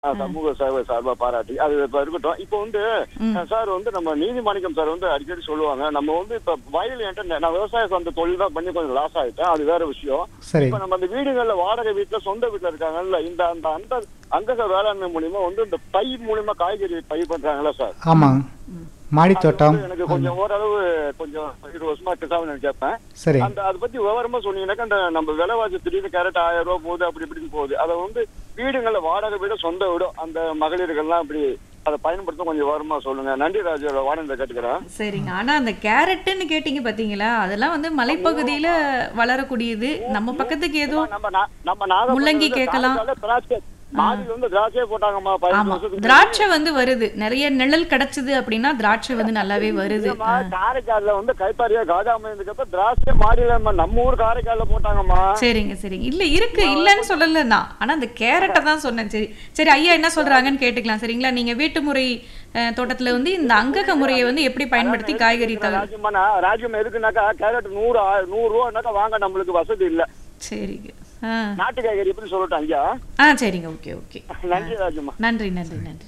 ஆ, சமூக சேவை சார்பா பாராட்டி அது இப்ப இருக்கட்டும் இப்போ வந்து சார் வந்து நம்ம நீதிமாணிக்கம் சார் வந்து அடிக்கடி சொல்லுவாங்க நம்ம வந்து இப்ப வயல் என்கிட்ட நான் விவசாய சொந்த தொழில் தான் பண்ணி கொஞ்சம் லாஸ் ஆயிட்டேன் அது வேற விஷயம் சரி இப்ப நம்ம அந்த வீடுகள்ல வாடகை வீட்டுல சொந்த வீட்டுல இருக்காங்கல்ல இந்த அந்த அந்த அங்கக வேளாண்மை மூலியமா வந்து இந்த பயிர் மூலியமா காய்கறி பயிர் பண்றாங்களா சார் ஆமாம் மாடி அது தோட்டம் வந்து எனக்கு கொஞ்சம் ஓரளவு கொஞ்சம் இருபது வருஷமா கிட்டாவும் நான் கேட்பேன் சரி அந்த அதை பத்தி விவரமா சொன்னீங்கன்னாக்கா அந்த நம்ம விலைவாசி திடீர்னு கேரட் ஆயிரம் ரூபாய் போகுது அப்படி இப்படின்னு போகுது அதை வந்து வீடுங்கள்ல வாடகை வீடு சொந்த வீடு அந்த மகளிர்கள்லாம் அப்படி அதை பயன்படுத்த கொஞ்சம் விவரமா சொல்லுங்க நன்றி ராஜோட வானந்த கேட்டுக்கிறேன் சரிங்க ஆனா அந்த கேரட்டுன்னு கேட்டீங்க பாத்தீங்களா அதெல்லாம் வந்து மலைப்பகுதியில வளரக்கூடியது நம்ம பக்கத்துக்கு ஏதோ நம்ம நா- நம்ம நாகப்பட்டினம் முள்ளங்கி வந்து கேட்கலாம். காரைக்கால்ல திராட்சை மாடியில வந்து திராட்சையே போட்டாங்கம்மா பதினஞ்சு ஆமா வருஷத்துக்கு திராட்சை வந்து வருது நிறைய நிழல் கிடைச்சது அப்படின்னா திராட்சை வந்து நல்லாவே வருது இல்லம்மா, காரைக்கால்ல வந்து கைப்பாரியா காஜாம இருந்ததுக்கு திராட்சை மாடியில நம்ம- நம்ம ஊர் காரைக்கால்ல போட்டாங்கம்மா சரிங்க சரிங்க இல்ல இருக்கு இல்லன்னு சொல்லல நான் ஆனா அந்த கேரட்டை தான் சொன்னேன் சரி சரி ஐயா என்ன சொல்றாங்கன்னு கேட்டுக்கலாம் சரிங்களா நீங்க வீட்டு முறை அஹ், தோட்டத்துல வந்து இந்த அங்கக முறையை வந்து எப்படி பயன்படுத்தி காய்கறி தவிர ராஜ்யம்மா ராஜ்யம் எதுக்குனாக்கா கேரட் நூறு ஆ- நூறு ரூபானாக்கா வாங்க நம்மளுக்கு வசதி இல்ல சரிங்க ஆ நாட்டு காய்கறி எப்படி சொல்லட்டும் ஐயா ஆ சரிங்க ஓகே ஓகே நன்றி ராஜம்மா நன்றி நன்றி நன்றி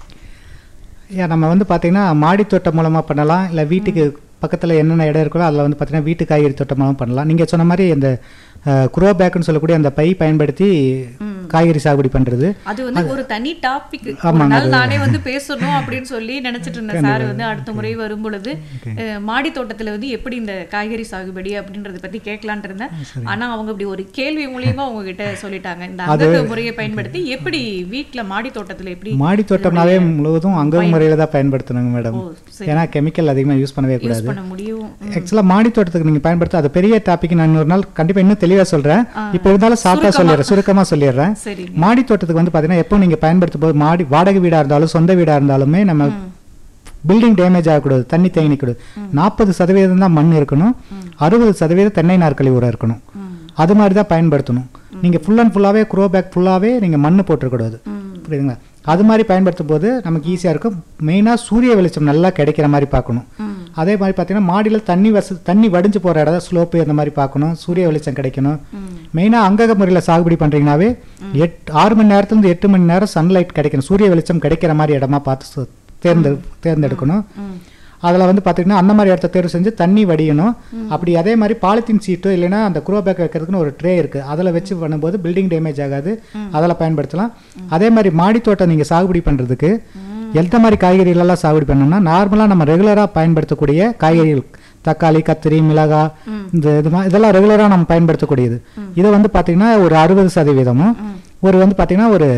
ஏன் நம்ம வந்து பார்த்தீங்கன்னா மாடி தோட்டம் மூலமாக பண்ணலாம் இல்லை வீட்டுக்கு பக்கத்தில் என்னென்ன இடம் இருக்கோ அதில் வந்து பார்த்தீங்கன்னா வீட்டு காய்கறி தோட்டம் மூலமாக பண்ணலாம் நீங்கள் சொன்ன மாதிரி இந்த குரோ பேக்குன்னு சொல்லக்கூடிய அந்த பை பயன்படுத்தி காய்கறி சாகுபடி பண்ணுறது அது வந்து ஒரு தனி டாபிக் ஒரு ஆமாங்க, நாள் அது- நானே வந்து பேசணும் அப்படின்னு சொல்லி நினைச்சிட்டு இருந்தேன் சார் வந்து அடுத்த முறை வரும் பொழுது அஹ், மாடி தோட்டத்துல வந்து எப்படி இந்த காய்கறி சாகுபடி அப்படின்றத பத்தி கேட்கலான்ட்டு இருந்தேன் ஆனா அவங்க இப்படி ஒரு கேள்வி மூலியமா உங்ககிட்ட சொல்லிட்டாங்க இந்த அங்கக முறையை பயன்படுத்தி எப்படி வீட்ல மாடி தோட்டத்துல எப்படி மாடி தோட்டம்னாவே முழுவதும் அங்க முறையில் தான் பயன்படுத்தணுங்க மேடம் ஓ, சரி. ஏன்னா கெமிக்கல் அதிகமாக யூஸ் பண்ணவே கூடாது யூஸ் பண்ண முடியும் ஆக்சுவலாக மாடி தோட்டத்துக்கு நீங்கள் பயன்படுத்த அது பெரிய டாபிக் நான் இன்னொரு நாள் கண்டிப்பாக இன்னும் தெளிவாக சொல்கிறேன் இப்போ இருந்தாலும் சாப்பிட்டா சொல்லிடுறேன் சுருக்கமாக சொல்லிடுறேன் சரி மாடி தோட்டத்துக்கு வந்து பார்த்தீங்கன்னா எப்போ நீங்கள் பயன்படுத்தும் போது மாடி வாடகை வீடாக இருந்தாலும் சொந்த வீடாக இருந்தாலுமே நம்ம பில்டிங் டேமேஜ் ஆகக்கூடாது தண்ணி தேங்கிக்கூடாது நாற்பது சதவீதம் தான் மண் இருக்கணும் அறுபது சதவீதம் தென்னை நாற்களி உரம் இருக்கணும் அது மாதிரி தான் பயன்படுத்தணும் நீங்கள் ஃபுல் அண்ட் ஃபுல்லாகவே குரோ பேக் ஃபுல்லாகவே நீங்கள் மண் போட்டுறக்கூடாது புரியுதுங்களா அது மாதிரி பயன்படுத்தும் போது நமக்கு ஈஸியாக இருக்கும் மெயினாக சூரிய வெளிச்சம் நல்லா கிடைக்கிற மாதிரி பார்க்கணும் அதே மாதிரி பார்த்தீங்கன்னா மாடியில் தண்ணி வச தண்ணி வடிஞ்சு போகிற இடம் ஸ்லோப்பு அந்த மாதிரி பார்க்கணும் சூரிய வெளிச்சம் கிடைக்கணும் மெயினாக அங்கக முறையில் சாகுபடி பண்ணுறீங்கனாவே எட் ஆறு மணி நேரத்துலேருந்து எட்டு மணி நேரம் சன்லைட் கிடைக்கணும் சூரிய வெளிச்சம் கிடைக்கிற மாதிரி இடமா பார்த்து சு- தேர்ந்து தேர்ந்தெடுக்கணும் அதில் வந்து பார்த்திங்கன்னா அந்த மாதிரி இடத்த தேர்வு செஞ்சு தண்ணி வடியணும் அப்படி அதே மாதிரி பாலித்தீன் சீட்டோ இல்லைன்னா அந்த குரோ பேக் வைக்கிறதுக்குன்னு ஒரு ட்ரே இருக்குது அதில் வச்சு பண்ணும்போது பில்டிங் டேமேஜ் ஆகாது அதில் பயன்படுத்தலாம் அதே மாதிரி மாடி தோட்டம் நீங்கள் சாகுபடி பண்ணுறதுக்கு எந்த மாதிரி காய்கறிகளெல்லாம் சாகுபடி பண்ணணும்னா நார்மலாக நம்ம ரெகுலராக பயன்படுத்தக்கூடிய காய்கறிகள் தக்காளி கத்திரி மிளகாய் இந்த இது மா- இதெல்லாம் ரெகுலராக நம்ம பயன்படுத்தக்கூடியது இதை வந்து பார்த்தீங்கன்னா ஒரு அறுபது சதவீதமும் ஒரு வந்து பார்த்தீங்கன்னா ஒரு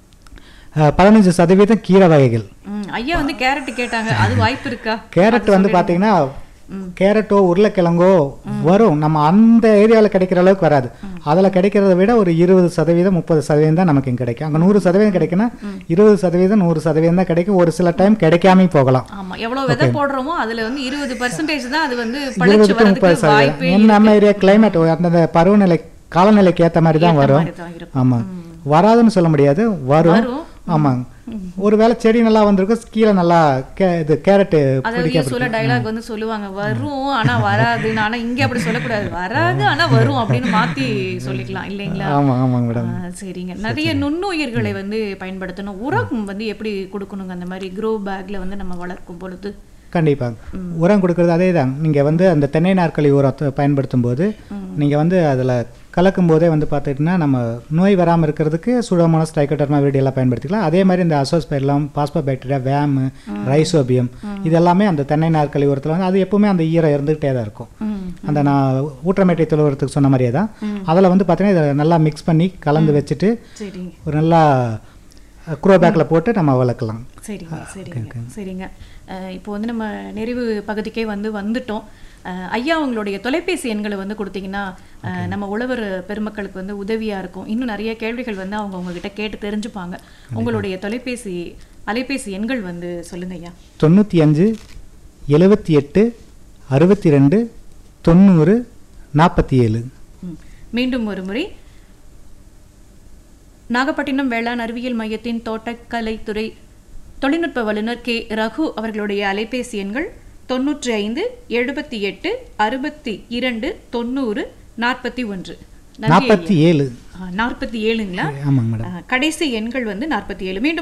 அஹ், பதினஞ்சு சதவீதம் கீரை வகைகள் ம், ஐயா வந்து கேரட் கேட்டாங்க அது வாய்ப்பு இருக்கா கேரட் வந்து பார்த்தீங்கன்னா கேரட்டோ உருளைக்கிழங்கோ வரும் நம்ம அந்த ஏரியாவில் கிடைக்கிற அளவுக்கு வராது அதில் கிடைக்கிறத விட ஒரு இருபது சதவீதம் முப்பது சதவீதம் தான் நமக்கு இங்கே கிடைக்கும் அங்கே நூறு சதவீதம் கிடைக்குன்னா இருபது சதவீதம் நூறு சதவீதம் தான் கிடைக்கும் ஒரு சில டைம் கிடைக்காம போகலாம் ஆமா எவ்வளவு விதை போடுறோமோ அதுல வந்து இருபது பர்சன்டேஜ் தான் அது வந்து இருபது பழச்சு டு முப்பது வரதுக்கு வாய்ப்பே சதவீதம் என்ன நம்ம ஏரியா கிளைமேட் அந்தந்த பருவநிலை காலநிலைக்கு ஏற்ற மாதிரி தான் ஏத்த வரும் மாதிரி தான் இருக்கும். ஆமாம் வராதுன்னு சொல்ல முடியாது வரும் வரும். ஆமாங்க ஒருவேளை செடி நல்லா வந்திருக்கும் கீழே நல்லா கே இது கேரட்டு அதாவது யூஸ்வலா டைலாக் வந்து சொல்லுவாங்க வரும் ஆனா வராது ஆனா இங்க அப்படி சொல்லக்கூடாது வராது ஆனா வரும் அப்படின்னு மாத்தி சொல்லிக்கலாம் இல்லைங்களா ஆமாம் ஆமாங்க மேடம் ஆ, சரிங்க நிறைய நுண்ணுயிர்களை வந்து பயன்படுத்தணும் உரம் வந்து எப்படி கொடுக்கணுங்க அந்த மாதிரி க்ரோ பேக்ல வந்து நம்ம வளர்க்கும் பொழுது கண்டிப்பாக உரம் கொடுக்கறது அதே தான் நீங்கள் வந்து அந்த தென்னை நாற்களி உரத்தை பயன்படுத்தும் போது நீங்கள் வந்து அதில் கலக்கும் போதே வந்து பார்த்துக்கிட்டிங்கன்னா நம்ம நோய் வராமல் இருக்கிறதுக்கு சுடோமோனஸ் ட்ரைக்கோடர்மா வீடு எல்லாம் பயன்படுத்திக்கலாம் அதே மாதிரி இந்த அசோஸ்பெர்லாம் பாஸ்போபாக்டீரியா வேமு ரைசோபியம் இதெல்லாமே அந்த தென்னை நாற்களி உரத்தில் வந்து அது எப்பவுமே அந்த ஈரம் இருந்துகிட்டே தான் இருக்கும் ம். அந்த நான் ஊற்றமேட்டை தொழு உரத்துக்கு சொன்ன மாதிரியே தான் அதில் வந்து பார்த்தீங்கன்னா இதை நல்லா மிக்ஸ் பண்ணி கலந்து வச்சுட்டு சரிங்க ஒரு நல்லா குரோ பேக்கில் போட்டு நம்ம வளர்க்கலாம் சரிங்க சரிங்க சரிங்க அஹ், இப்போ வந்து நம்ம நிறைவு பகுதிக்கே வந்து வந்துட்டோம் அஹ், ஐயா உங்களுடைய தொலைபேசி எண்களை வந்து கொடுத்தீங்கன்னா அஹ், நம்ம உழவர் பெருமக்களுக்கு வந்து உதவியா இருக்கும் இன்னும் நிறைய கேள்விகள் வந்து அவங்க உங்ககிட்ட கேட்டு தெரிஞ்சுப்பாங்க உங்களுடைய தொலைபேசி அலைபேசி எண்கள் வந்து சொல்லுங்க ஐயா தொண்ணூற்றி அஞ்சு எழுபத்தி எட்டு அறுபத்தி ரெண்டு தொண்ணூறு நாற்பத்தி ஏழு ம். மீண்டும் ஒரு முறை நாகப்பட்டினம் வேளாண் அறிவியல் மையத்தின் தோட்டக்கலைத்துறை தொழில்நுட்ப வல்லுநர் கே ரகு அவர்களுடைய அலைபேசி எண்கள் தொண்ணூற்றி ஐந்து எழுபத்தி எட்டு அறுபத்தி இரண்டு தொண்ணூறு நாற்பத்தி ஒன்று நன்றி நாற்பத்தி ஏழு நாற்பத்தி ஏழுங்களா ஆமாங்க மேடம் ஆ, கடைசி எண்கள் வந்து நாற்பத்தி ஏழு மீண்டும்